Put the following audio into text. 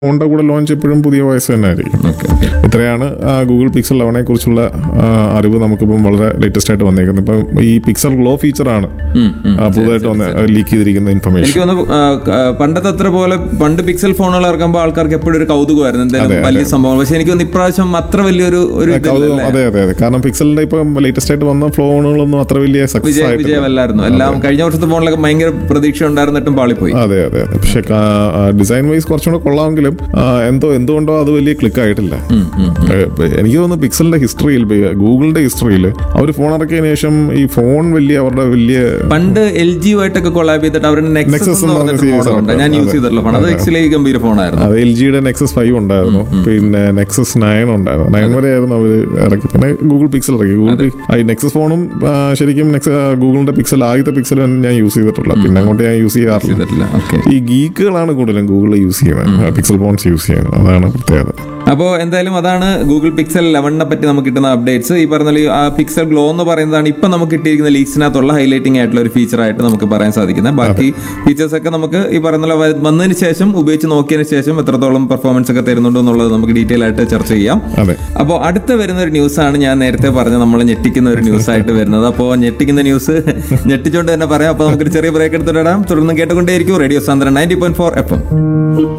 ഫോണിന്റെ കൂടെ ലോഞ്ച് എപ്പോഴും പുതിയ വയസ്സ് തന്നെ ആയിരിക്കും ഓക്കെ ഓക്കെ ഇത്രയാണ് ആ, ഗൂഗിൾ പിക്സൽ ലെവനെ കുറിച്ചുള്ള ആ, അറിവ് നമുക്കിപ്പം വളരെ ലേറ്റസ്റ്റ് ആയിട്ട് വന്നേക്കുന്നത് ഇപ്പം ഈ പിക്സൽ ഗ്ലോ ഫീച്ചറാണ് പുതുതായിട്ട് വന്ന ലീക്ക് ചെയ്തിരിക്കുന്ന ഇൻഫർമേഷൻ എനിക്ക് തോന്നുന്നു ആ, ക- പണ്ടത്തെ അത്ര പോലെ പണ്ട് പിക്സൽ ഫോണുകൾ ഇറക്കുമ്പോൾ ആൾക്കാർക്ക് എപ്പോഴും ഒരു കൗതുകമായിരുന്നു എന്തായാലും വലിയ സംഭവം പക്ഷെ എനിക്ക് തോന്നുന്നു ഇപ്രാവശ്യം അത്ര വലിയൊരു ഒരു കൗതുകം ഇതില്ലല്ലേ? അതെ അതെ അതെ കാരണം പിക്സലിന്റെ ഇപ്പം ലേറ്റസ്റ്റ് ആയിട്ട് വന്ന ഫോണുകളൊന്നും അത്ര വലിയ സക്സസ് വിജയ ആയിട്ട് വിജയമല്ലായിരുന്നു എല്ലാം കഴിഞ്ഞ വർഷത്തെ ഫോണിലൊക്കെ ഭയങ്കര പ്രതീക്ഷ ഉണ്ടായിരുന്നിട്ടും പാളിപ്പോയി അതെ അതെ അതെ പക്ഷെ ഡിസൈൻ വൈസ് കുറച്ചും കൂടെ കൊള്ളാമെങ്കിലും ആ, എന്തോ എന്തുകൊണ്ടോ അത് വലിയ ക്ലിക്ക് ആയിട്ടില്ല ഏ, എനിക്ക് തോന്നുന്നു പിക്സലിന്റെ ഹിസ്റ്ററിയിൽ ഗൂഗിളിന്റെ ഹിസ്റ്ററിയിൽ അവർ ഫോൺ ഇറക്കിയതിനു ശേഷം ഈ ഫോൺ വലിയ അവരുടെ വലിയ പണ്ട് എൽ ജി ആയിട്ടൊക്കെ കൊളാബ് ചെയ്തിട്ട് അവരുടെ നെക്സസ് Nexus എന്ന് എന്ന് പറഞ്ഞ പറഞ്ഞൊരു series മോഡലുണ്ട് ഞാൻ ഉണ്ട്. യൂസ് ചെയ്തിട്ടുള്ള ഫോൺ അത് എക്സിലെ ഗംഭീര ഫോണായിരുന്നു അത് എൽ ജിയുടെ നെക്സസ് ഫൈവ് ഉണ്ടായിരുന്നു പിന്നെ നെക്സസ് നയൻ ഉണ്ടായിരുന്നു നയൻ വരെ ആയിരുന്നു അവർ ഇറക്കി പിന്നെ ഗൂഗിൾ പിക്സൽ ഇറക്കി ഗൂഗിൾ ഈ നെക്സസ് ഫോണും ആ, ശരിക്കും നെക്സ ഗൂഗിളിന്റെ പിക്സൽ ആദ്യത്തെ പിക്സൽ ഞാൻ യൂസ് ചെയ്തിട്ടുള്ള പിന്നെ അങ്ങോട്ട് ഞാൻ യൂസ് ചെയ്യാറില്ല ചെയ്തിട്ടില്ല ഓക്കെ ഈ ഗീക്കുകളാണ് കൂടുതലും ഗൂഗിൾ യൂസ് ചെയ്യുന്നത് പിക്സൽ ഫോൺസ് യൂസ് ചെയ്യുന്നത് അതാണ് പ്രത്യേകത അപ്പോൾ എന്തായാലും അതാണ് ഗൂഗിൾ പിക്സൽ ലെവണിനെ പറ്റി നമുക്ക് കിട്ടുന്ന അപ്ഡേറ്റ്സ് ഈ പറഞ്ഞ പോലെ ആ പിക്സൽ ഗ്ലോ എന്ന് പറയുന്നതാണ് ഇപ്പൊ നമുക്ക് കിട്ടിയിരിക്കുന്ന ലീക്സിനകത്തുള്ള ഹൈലൈറ്റിംഗ് ആയിട്ടുള്ള ഒരു ഫീച്ചർ ആയിട്ട് നമുക്ക് പറയാൻ സാധിക്കുന്നത് ബാക്കി ഫീച്ചേഴ്സ് ഒക്കെ നമുക്ക് ഈ പറഞ്ഞ പോലെ വ- വന്നതിന് ശേഷം ഉപയോഗിച്ച് നോക്കിയതിന് ശേഷം എത്രത്തോളം പെർഫോമൻസ് ഒക്കെ തരുന്നുണ്ടോ എന്നുള്ളത് നമുക്ക് ഡീറ്റെയിൽ ആയിട്ട് ചർച്ച ചെയ്യാം അതെ അപ്പോൾ അടുത്ത വരുന്ന ഒരു ന്യൂസാണ് ഞാൻ നേരത്തെ പറഞ്ഞ നമ്മൾ ഞെട്ടിക്കുന്ന ഒരു ന്യൂസ് ആയിട്ട് വരുന്നത് അപ്പോൾ ഞെട്ടിക്കുന്ന ന്യൂസ് ഞെട്ടിച്ചുകൊണ്ട് തന്നെ പറയാം അപ്പോൾ നമുക്കൊരു ചെറിയ ബ്രേക്ക് എടുത്തിട്ട് ഇടാം തുടർന്ന് കേട്ടുകൊണ്ടേയിരിക്കും റേഡിയോ സാന്ദ്രൻ ninety point four F M